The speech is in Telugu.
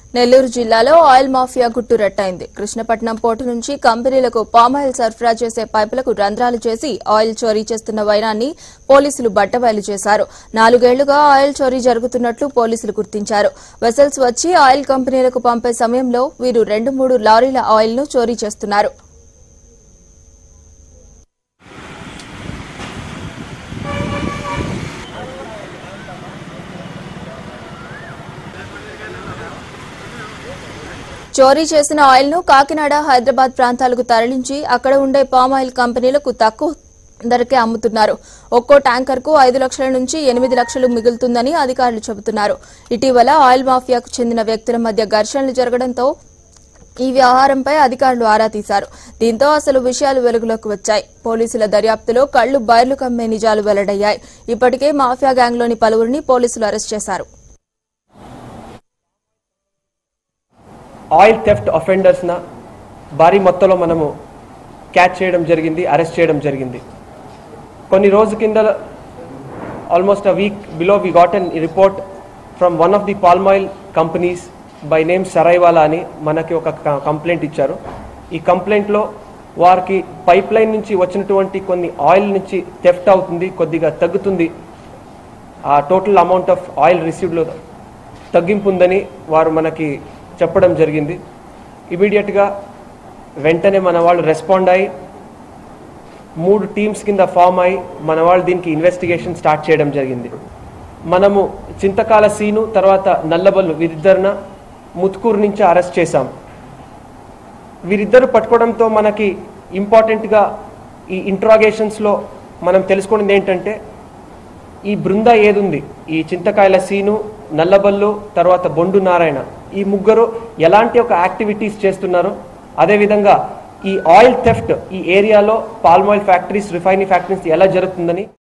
నెల్లూరు జిల్లాలో ఆయిల్ మాఫియా గుట్టురట్టయింది కృష్ణపట్నం పోర్టు నుంచి కంపెనీలకు పామాయిల్ సరఫరా చేసే పైపులకు రంధ్రాలు చేసి ఆయిల్ చోరీ చేస్తున్న వైనాన్ని పోలీసులు బట్టబయలు చేశారు నాలుగేళ్లుగా ఆయిల్ చోరీ జరుగుతున్నట్లు పోలీసులు గుర్తించారు వెసల్స్ వచ్చి ఆయిల్ కంపెనీలకు పంపే సమయంలో వీరు రెండు మూడు లారీల ఆయిల్ ను చోరీ చేస్తున్నారు చోరీ చేసిన ఆయిల్ ను కాకినాడ హైదరాబాద్ ప్రాంతాలకు తరలించి అక్కడ ఉండే పామ్ ఆయిల్ కంపెనీలకు తక్కువ ధరకే అమ్ముతున్నారు ఒక్కో ట్యాంకర్ కు ఐదు లక్షల నుంచి ఎనిమిది లక్షలు మిగులుతుందని అధికారులు చెబుతున్నారు ఇటీవల ఆయిల్ మాఫియాకు చెందిన వ్యక్తుల మధ్య ఘర్షణలు జరగడంతో ఈ వ్యవహారంపై అధికారులు ఆరా తీశారు దీంతో అసలు విషయాలు వెలుగులోకి వచ్చాయి పోలీసుల దర్యాప్తులో కళ్లు బయర్లు కమ్మే నిజాలు వెల్లడయ్యాయి ఇప్పటికే మాఫియా గ్యాంగ్లోని పలువురిని పోలీసులు అరెస్ట్ చేశారు ఆయిల్ థెఫ్ట్ అఫెండర్స్న భారీ మొత్తంలో మనము క్యాచ్ చేయడం జరిగింది అరెస్ట్ చేయడం జరిగింది కొన్ని రోజు కింద almost a week below we got an report from one of the palm oil companies by name Saraiwala అని మనకి ఒక కంప్లైంట్ ఇచ్చారు ఈ కంప్లైంట్లో వారికి పైప్ లైన్ నుంచి వచ్చినటువంటి కొన్ని ఆయిల్ నుంచి థెఫ్ట్ అవుతుంది కొద్దిగా తగ్గుతుంది ఆ టోటల్ అమౌంట్ ఆఫ్ ఆయిల్ రిసీవ్డ్లో తగ్గింపు ఉందని వారు మనకి చెప్పడం జరిగింది ఇమీడియట్గా వెంటనే మన వాళ్ళు రెస్పాండ్ అయ్యి మూడు టీమ్స్ కింద ఫామ్ అయి మన వాళ్ళు దీనికి ఇన్వెస్టిగేషన్ స్టార్ట్ చేయడం జరిగింది మనము చింతకాల సీను తర్వాత నల్లబల్లు వీరిద్దరిన ముత్కూరు నుంచి అరెస్ట్ చేశాం వీరిద్దరు పట్టుకోవడంతో మనకి ఇంపార్టెంట్గా ఈ ఇంట్రాగేషన్స్లో మనం తెలుసుకున్నది ఏంటంటే ఈ బృంద ఏదుంది ఈ చింతకాయల సీను నల్లబల్లు తర్వాత బొండు నారాయణ ఈ ముగ్గురు ఎలాంటి ఒక యాక్టివిటీస్ చేస్తున్నారో అదేవిధంగా ఈ ఆయిల్ థెఫ్ట్ ఈ ఏరియాలో పాల్మాయిల్ ఫ్యాక్టరీస్ రిఫైనరీ ఫ్యాక్టరీస్ ఎలా జరుగుతుందని